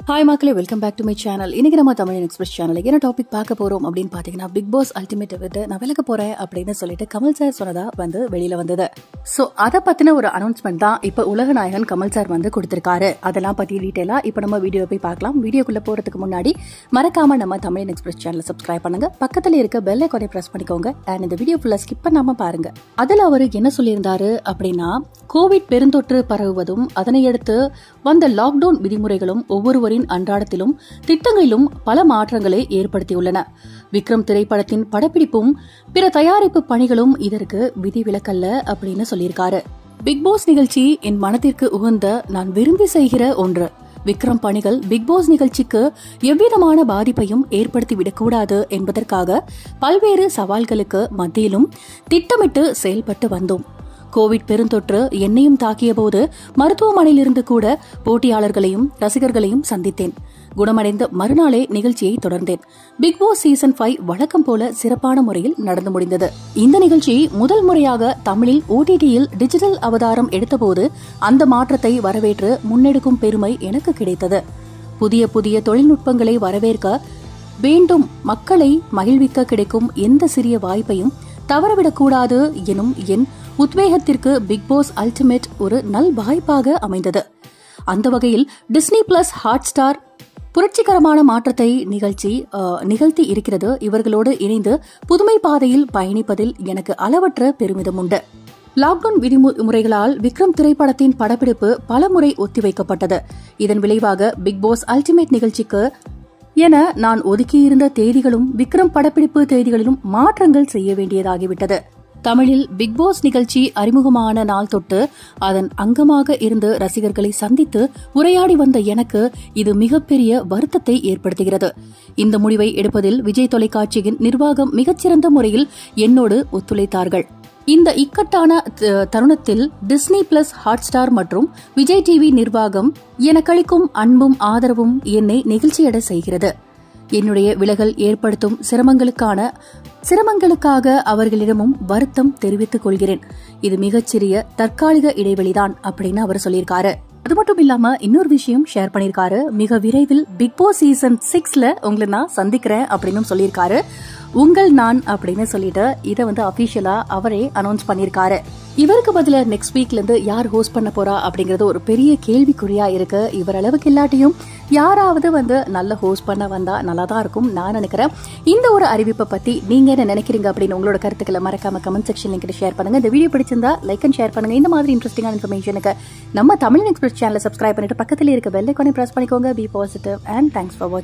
hi மக்களே welcome back to my channel இன்னைக்கு நம்ம தமிழ் எக்ஸ்பிரஸ் சேனல் என்ன டாபிக் பார்க்க போறோம் அப்படின்னு பாத்தீங்கன்னா பிக் பாஸ் அல்டிமேட் விட்டு நான் விலக போறேன் அப்படின்னு சொல்லிட்டு கமல் சார் சொன்னதா வந்து வெளியில வந்தது சோ அதை பத்தின ஒரு அனௌன்ஸ்மெண்ட் தான் இப்ப உலக நாயகன் கமல் சார் வந்து கொடுத்திருக்காரு அதெல்லாம் பத்தி டீட்டெயிலா இப்ப நம்ம வீடியோ போய் பார்க்கலாம் வீடியோக்குள்ள போறதுக்கு முன்னாடி மறக்காம நம்ம தமிழ் எக்ஸ்பிரஸ் சேனலை சப்ஸ்கிரைப் பண்ணுங்க பக்கத்துல இருக்க பெல் ஐக்கானை பிரஸ் பண்ணிக்கோங்க அண்ட் இந்த வீடியோ ஃபுல்லா ஸ்கிப் பண்ணாம பாருங்க அதுல அவரு என்ன சொல்லியிருந்தாரு அப்படின்னா கோவிட் பெருந்தொற்று பரவுவதும் அதனை அடுத்து வந்த லாக்டவுன் விதிமுறைகளும் ஒவ்வொருவரின் அன்றாடத்திலும் திட்டங்களிலும் பல மாற்றங்களை ஏற்படுத்தியுள்ளன விக்ரம் திரைப்படத்தின் படப்பிடிப்பும் பிற தயாரிப்பு பணிகளும் இதற்கு விதிவிலக்கல்ல அப்படின்னு சொல்லியிருக்காரு பிக் பாஸ் நிகழ்ச்சி என் மனதிற்கு உகந்த நான் விரும்பி செய்கிற ஒன்று விக்ரம் பணிகள் பிக் பாஸ் நிகழ்ச்சிக்கு எவ்விதமான பாதிப்பையும் ஏற்படுத்திவிடக்கூடாது என்பதற்காக பல்வேறு சவால்களுக்கு மத்தியிலும் திட்டமிட்டு செயல்பட்டு வந்தோம் கோவிட் பெருந்தொற்று என்னையும் தாக்கிய போது மருத்துவமனையிலிருந்து கூட போட்டியாளர்களையும் ரசிகர்களையும் சந்தித்தேன் குணமடைந்த மறுநாளே நிகழ்ச்சியை தொடர்ந்தேன் பிக் பாஸ் சீசன் ஃபைவ் வழக்கம் போல சிறப்பான முறையில் நடந்து முடிந்தது இந்த நிகழ்ச்சி முதல் முறையாக தமிழில் ஓடிடியில் டிஜிட்டல் அவதாரம் எடுத்தபோது அந்த மாற்றத்தை வரவேற்று முன்னெடுக்கும் பெருமை எனக்கு கிடைத்தது புதிய புதிய தொழில்நுட்பங்களை வரவேற்க வேண்டும் மக்களை மகிழ்விக்க கிடைக்கும் எந்த சிறிய வாய்ப்பையும் தவறவிடக்கூடாது எனும் என் உத்வேகத்திற்கு பிக் பாஸ் அல்டிமேட் ஒரு நல் வாய்ப்பாக அமைந்தது அந்த வகையில் டிஸ்னி பிளஸ் ஹாட் ஸ்டார் புரட்சிகரமான மாற்றத்தை நிகழ்ச்சி நிகழ்த்தி இருக்கிறது இவர்களோடு இணைந்து புதுமை பாதையில் பயணிப்பதில் எனக்கு அளவற்ற பெருமிதம் உண்டு லாக்டவுன் விதிமுறைகளால் விக்ரம் திரைப்படத்தின் படப்பிடிப்பு பலமுறை ஒத்திவைக்கப்பட்டது இதன் விளைவாக பிக் பாஸ் அல்டிமேட் நிகழ்ச்சிக்கு என நான் ஒதுக்கியிருந்த தேதிகளும் விக்ரம் படப்பிடிப்பு தேதிகளிலும் மாற்றங்கள் செய்ய வேண்டியதாகிவிட்டது தமிழில் பிக் பாஸ் நிகழ்ச்சி அறிமுகமான நாள் தொட்டு அதன் அங்கமாக இருந்து ரசிகர்களை சந்தித்து உரையாடி வந்த எனக்கு இது மிகப்பெரிய வருத்தத்தை ஏற்படுத்துகிறது இந்த முடிவை எடுப்பதில் விஜய் தொலைக்காட்சியின் நிர்வாகம் மிகச்சிறந்த முறையில் என்னோடு ஒத்துழைத்தார்கள் இந்த இக்கட்டான தருணத்தில் டிஸ்னி பிளஸ் ஹாட் ஸ்டார் மற்றும் விஜய் டிவி நிர்வாகம் எனக்களிக்கும் அன்பும் ஆதரவும் என்னை நெகிழ்ச்சியட செய்கிறது என்னுடைய விலகல் ஏற்படுத்தும் சிரமங்களுக்கான சிரமங்களுக்காக அவர்களிடமும் வருத்தம் தெரிவித்துக் கொள்கிறேன் இது மிகச்சிறிய தற்காலிக இடைவெளிதான் அப்படின்னு அவர் சொல்லியிருக்காரு அது மட்டும் இல்லாம இன்னொரு விஷயம் ஷேர் பண்ணிருக்காரு மிக விரைவில் பிக் பாஸ் சீசன் சிக்ஸ்ல உங்களை நான் சந்திக்கிறேன் அப்படின்னு சொல்லியிருக்காரு உங்கள் நான் அப்படின்னு சொல்லிட்டு இதை வந்து அபிஷியலா அவரே அனௌன்ஸ் பண்ணிருக்காரு இவருக்கு பதில நெக்ஸ்ட் வீக்ல இருந்து யார் ஹோஸ்ட் பண்ண போறா அப்படிங்கறது ஒரு பெரிய கேள்விக்குறியா இருக்கு இவர் அளவுக்கு இல்லாட்டியும் யாராவது வந்து நல்ல ஹோஸ்ட் பண்ண வந்தா நல்லா தான் இருக்கும் நான் நினைக்கிறேன் இந்த ஒரு அறிவிப்பை பத்தி நீங்க என்ன நினைக்கிறீங்க அப்படின்னு உங்களோட கருத்துக்களை மறக்காம கமெண்ட் செக்ஷன் லிங்க் ஷேர் பண்ணுங்க இந்த வீடியோ பிடிச்சிருந்தா லைக் அண்ட் ஷேர் பண்ணுங்க இந்த மாதிரி இன்ட்ரெஸ்டிங்கான இன்ஃபர்மேஷனுக்கு நம்ம தமிழ் எக்ஸ்பிரஸ் சேனலை சப்ஸ்கிரைப் பண்ணிட்டு பக்கத்துல இருக்க பெல் ஐக்கானை பிரஸ் பண்ணிக்கோங்க be positive and thanks for வாட்சிங்